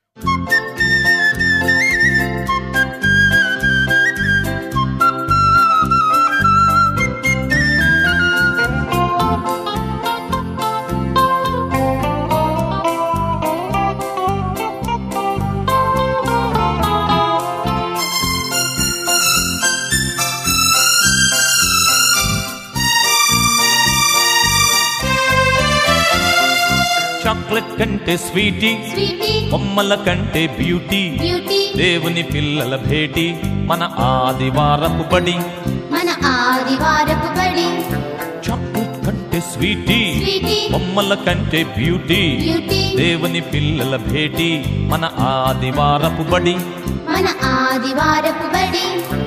chocolate కంటే sweetie sweetie బొమ్మల కంటే బ్యూటీ బ్యూటీ దేవుని పిల్లల భేటీ మన ఆదివారపు బడి మన ఆదివారపు బడి చాక్లెట్ కంటే స్వీటీ స్వీటీ బొమ్మల కంటే బ్యూటీ బ్యూటీ దేవుని పిల్లల భేటీ మన ఆదివారపు బడి మన ఆదివారపు బడి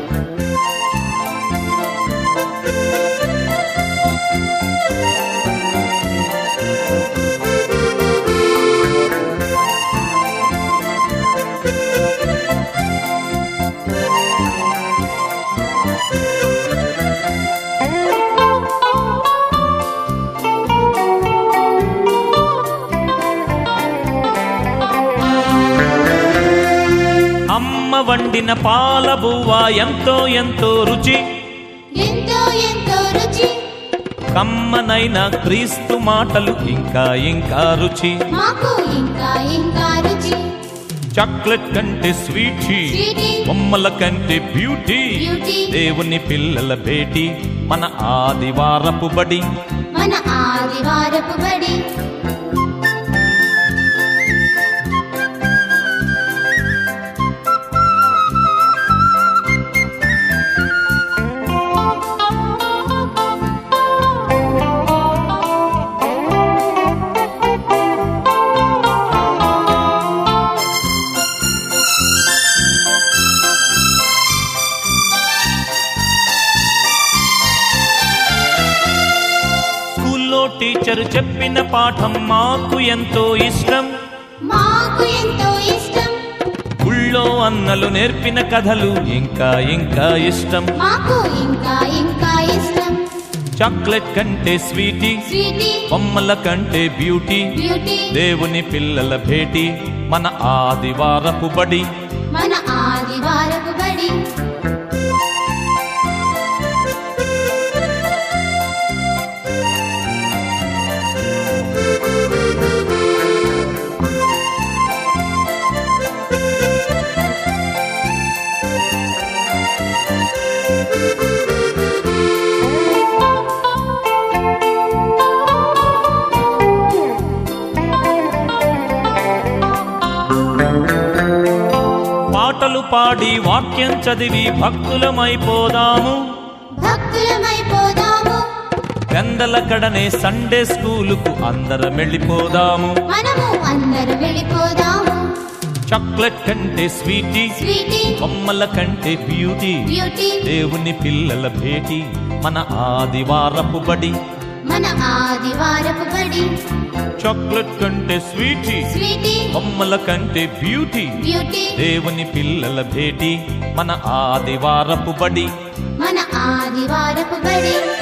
అమ్మ వండిన పాల బువ్వ ఎంతో ఎంతో రుచి ఎంతో ఎంతో రుచి కమ్మనైన క్రీస్తు మాటలు ఇంకా ఇంకా రుచి మాకు ఇంకా ఇంకా రుచి చాక్లెట్ కంటే స్వీటీ స్వీటీ బొమ్మల కంటే బ్యూటీ బ్యూటీ దేవుని పిల్లల భేటీ మన ఆదివారపు బడి మన ఆదివారపు బడి స్కూల్లో టీచర్ చెప్పిన పాఠం మాకు ఎంతో ఇష్టం మాకు ఎంతో ఇష్టం గుళ్ళో అన్నలు నేర్పిన కథలు ఇంకా ఇంకా ఇష్టం మాకు ఇంకా ఇంకా ఇష్టం చాక్లెట్ కంటే స్వీటీ స్వీటీ బొమ్మల కంటే బ్యూటీ బ్యూటీ దేవుని పిల్లల భేటీ మన ఆదివారపు బడి మన ఆదివారపు బడి పాటలు పాడి వాక్యం చదివి భక్తులమైపోదాము భక్తులమైపోదాము పెందల కడనే సండే స్కూలుకు అందరం వెళ్ళిపోదాము మనము అందరు వెళ్ళిపోదాము చాక్లెట్ కంటే స్వీటీ స్వీటీ బొమ్మల కంటే బ్యూటీ బ్యూటీ దేవుని పిల్లల భేటీ మన ఆదివారపు బడి మన ఆదివారపు బడి చాక్లెట్ కంటే స్వీటీ స్వీటీ బొమ్మల కంటే బ్యూటీ బ్యూటీ దేవుని పిల్లల భేటీ మన ఆదివారపు బడి మన ఆదివారపు బడి